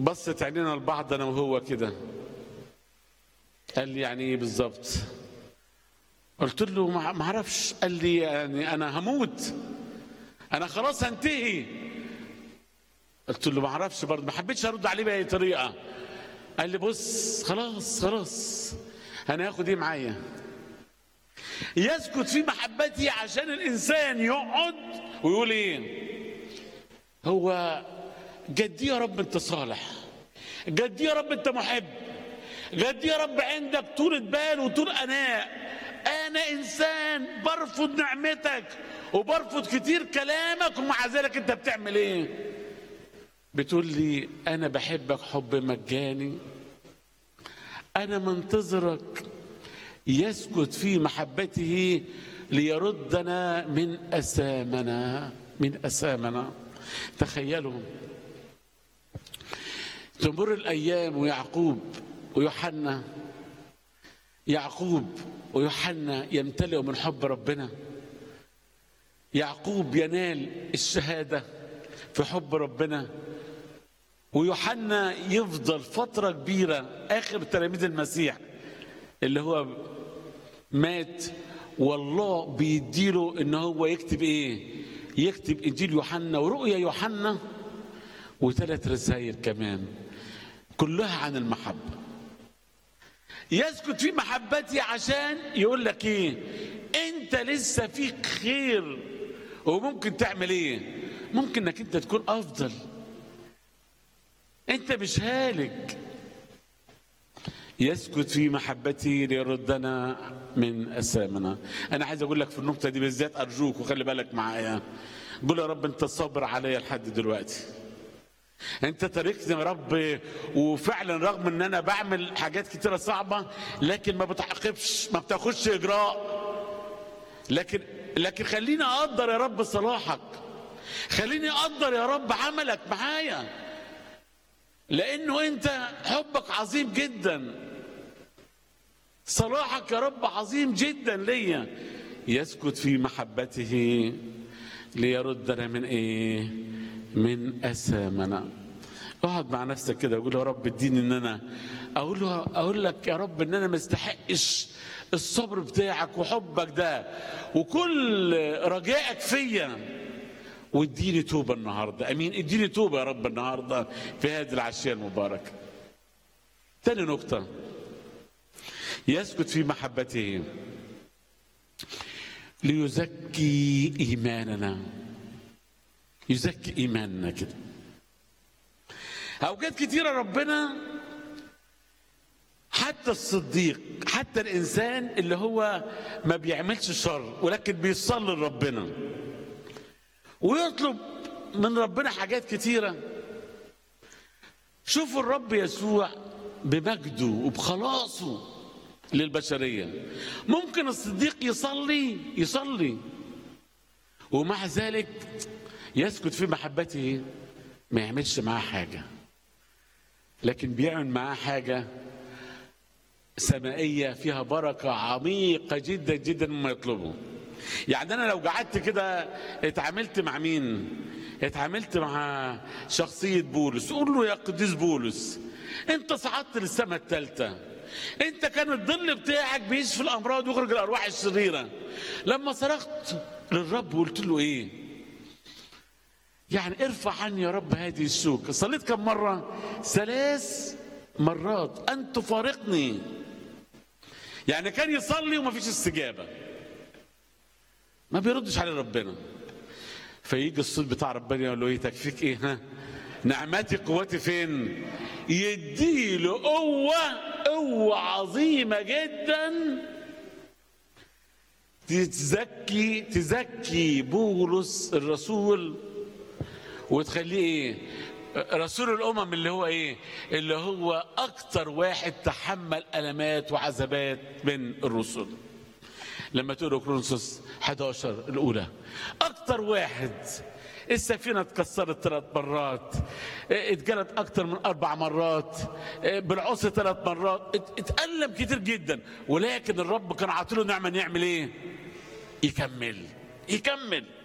بصت عينينا لبعض انا وهو كده قال لي يعني ايه بالظبط قلت له ما ما اعرفش قال لي يعني انا هموت انا خلاص هنتهي قلت له ما اعرفش برضه ما حبيتش ارد عليه باي طريقه قال لي بص خلاص خلاص انا هاخد ايه معايا يسكت في محبتي عشان الانسان يقعد ويقول ايه هو جدي يا رب انت صالح جدي يا رب انت محب جدي يا رب عندك طولة بال وطول اناء انا انسان برفض نعمتك وبرفض كتير كلامك ومع ذلك انت بتعمل ايه بتقول لي انا بحبك حب مجاني انا منتظرك يسكت في محبته ليردنا من اثامنا من اثامنا تخيلوا تمر الايام ويعقوب ويوحنا يعقوب ويوحنا يمتلئوا من حب ربنا يعقوب ينال الشهاده في حب ربنا ويوحنا يفضل فتره كبيره اخر تلاميذ المسيح اللي هو مات والله بيديله ان هو يكتب ايه يكتب انجيل يوحنا ورؤيا يوحنا وثلاث رسائل كمان كلها عن المحبه يسكت في محبتي عشان يقول لك ايه انت لسه فيك خير وممكن تعمل ايه ممكن انك انت تكون افضل انت مش هالك يسكت في محبتي ليردنا من أسامنا أنا عايز أقول لك في النقطة دي بالذات أرجوك وخلي بالك معايا قول يا رب أنت صابر عليا لحد دلوقتي أنت تاركتني يا رب وفعلا رغم إن أنا بعمل حاجات كتيرة صعبة لكن ما بتعاقبش ما بتاخدش إجراء لكن لكن خليني أقدر يا رب صلاحك خليني أقدر يا رب عملك معايا لأنه أنت حبك عظيم جدا صلاحك يا رب عظيم جدا ليا يسكت في محبته ليردنا من ايه من اثامنا اقعد مع نفسك كده وقول يا رب اديني ان انا اقول له اقول لك يا رب ان انا ما استحقش الصبر بتاعك وحبك ده وكل رجائك فيا واديني توبه النهارده امين اديني توبه يا رب النهارده في هذه العشيه المباركه تاني نقطه يسكت في محبته ليزكي ايماننا يزكي ايماننا كده اوقات كتيره ربنا حتى الصديق حتى الانسان اللي هو ما بيعملش شر ولكن بيصلي لربنا ويطلب من ربنا حاجات كتيره شوفوا الرب يسوع بمجده وبخلاصه للبشرية ممكن الصديق يصلي يصلي ومع ذلك يسكت في محبته ما يعملش معاه حاجة لكن بيعمل معاه حاجة سمائية فيها بركة عميقة جدا جدا مما يطلبه يعني أنا لو قعدت كده اتعاملت مع مين اتعاملت مع شخصية بولس قول له يا قديس بولس انت صعدت للسماء الثالثة انت كان الظل بتاعك بيشفي الامراض ويخرج الارواح الشريره لما صرخت للرب وقلت له ايه يعني ارفع عني يا رب هذه الشوكه صليت كم مره ثلاث مرات ان تفارقني يعني كان يصلي وما فيش استجابه ما بيردش على ربنا فيجي الصوت بتاع ربنا يقول له ايه تكفيك ايه ها نعمتي قوتي فين يديله قوه قوة عظيمة جدا تزكي تزكي بولس الرسول وتخليه ايه رسول الامم اللي هو ايه اللي هو اكتر واحد تحمل المات وعذابات من الرسل لما تقروا كرونسوس 11 الاولى اكتر واحد السفينة اتكسرت ثلاث مرات اتجلت أكتر من أربع مرات بالعصر ثلاث مرات اتألم كتير جدا ولكن الرب كان عاطله نعمة يعمل إيه؟ يكمل يكمل